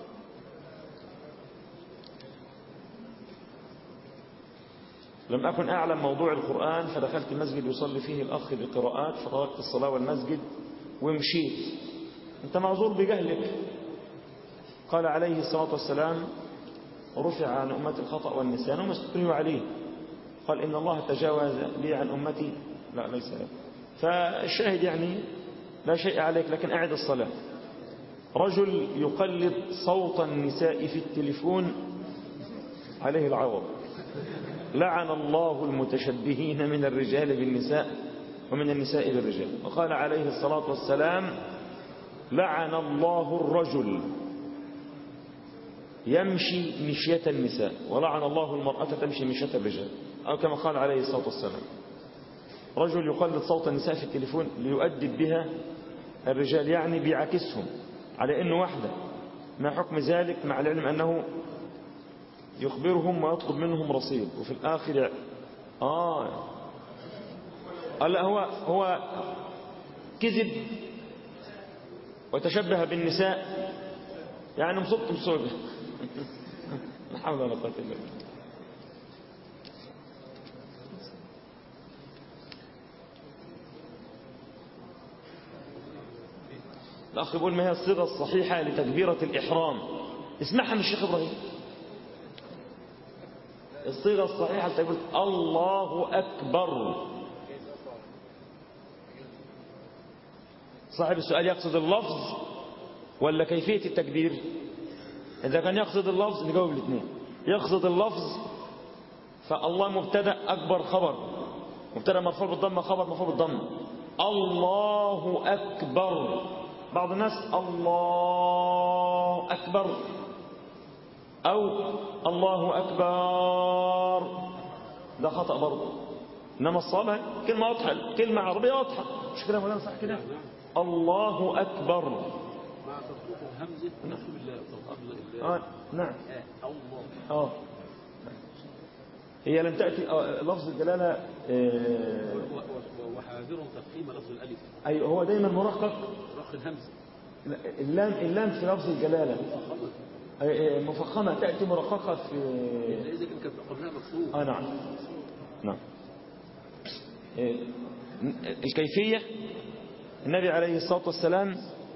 لم أكن أعلم موضوع القرآن فدخلت مسجد يصلي فيه الأخ بقراءات فتركت الصلاة والمسجد ومشيت أنت معذور بجهلك قال عليه الصلاة والسلام رفع عن أمة الخطأ والنسيان وما استكرهوا عليه قال إن الله تجاوز لي عن أمتي لا ليس له فالشاهد يعني لا شيء عليك لكن أعد الصلاة رجل يقلد صوت النساء في التليفون عليه العوض لعن الله المتشبهين من الرجال بالنساء ومن النساء بالرجال وقال عليه الصلاة والسلام لعن الله الرجل يمشي مشية النساء ولعن الله المرأة تمشي مشية الرجال أو كما قال عليه الصلاة والسلام رجل يقلد صوت النساء في التليفون ليؤدب بها الرجال يعني بيعكسهم على أنه واحدة ما حكم ذلك مع العلم أنه يخبرهم ويطلب منهم رصيد وفي الآخر آه لا هو هو كذب وتشبه بالنساء يعني مصبت مصوبة لا حول ولا قوة إلا بالله الأخ يقول ما هي الصيغة الصحيحة لتكبيرة الإحرام اسمعها من الشيخ إبراهيم الصيغة الصحيحة لتكبيرة الله أكبر صاحب السؤال يقصد اللفظ ولا كيفية التكبير إذا كان يقصد اللفظ نجاوب الاثنين يقصد اللفظ فالله مبتدا أكبر خبر مبتدا مرفوع بالضمة خبر مرفوع بالضمة الله أكبر بعض الناس الله أكبر أو الله أكبر ده خطأ برضه إنما الصلاة كلمة واضحة كلمة عربية واضحة مش كده ولا صح كده الله أكبر مع تطبيق الهمزة نكتب ال- تطبيق ال- آه نعم آه، الله آه هي لم تأتي آه لفظ الجلالة آه و- و- وحاذر تفخيم لفظ الألف أي هو دايما مرقق رخ الهمزة لا، اللام اللام في لفظ الجلالة فخمة أي- أي مفخمة تأتي مرققة في إلا إذا كان قبلها مكسور آه نعم نعم آه، الكيفية النبي عليه الصلاة والسلام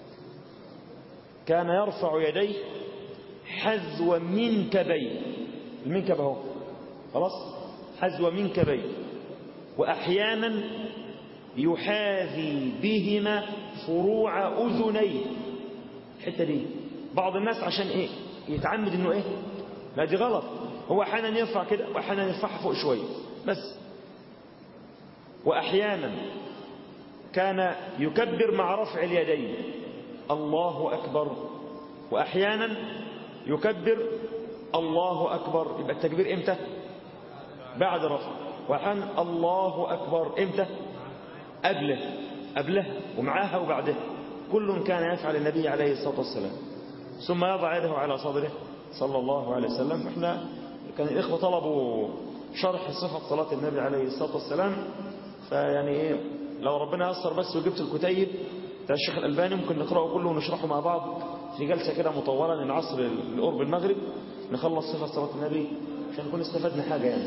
كان يرفع يديه حذو منكبيه المنكب اهو خلاص حذو منكبيه وأحيانا يحاذي بهما فروع أذنيه الحتة دي بعض الناس عشان ايه يتعمد انه ايه لا دي غلط هو احيانا يرفع كده واحيانا يرفعها فوق شويه بس واحيانا كان يكبر مع رفع اليدين الله اكبر واحيانا يكبر الله اكبر يبقى التكبير امتى بعد رفع واحيانا الله اكبر امتى قبله قبلها ومعاها وبعدها كل كان يفعل النبي عليه الصلاه والسلام ثم يضع يده على صدره صلى الله عليه وسلم احنا كان الإخوة طلبوا شرح صفة صلاة النبي عليه الصلاة والسلام فيعني ايه لو ربنا يسر بس وجبت الكتيب بتاع الشيخ الألباني ممكن نقرأه كله ونشرحه مع بعض في جلسة كده مطولة من عصر القرب المغرب نخلص صفة صلاة النبي عشان نكون استفدنا حاجة يعني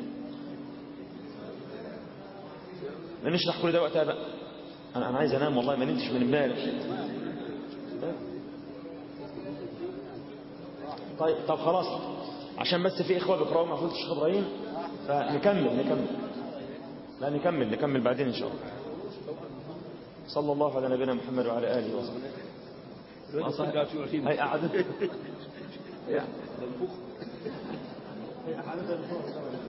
نشرح كل ده وقتها بقى أنا أنا عايز أنام والله ما نمتش من امبارح طيب طب خلاص عشان بس في إخوة بيقرأوا مع فضل الشيخ إبراهيم فنكمل نكمل لا نكمل نكمل بعدين إن شاء الله صلى الله على نبينا محمد وعلى آله وصحبه الواد صدق في وعشرين. هي قعدت ده الفخ هي قعدت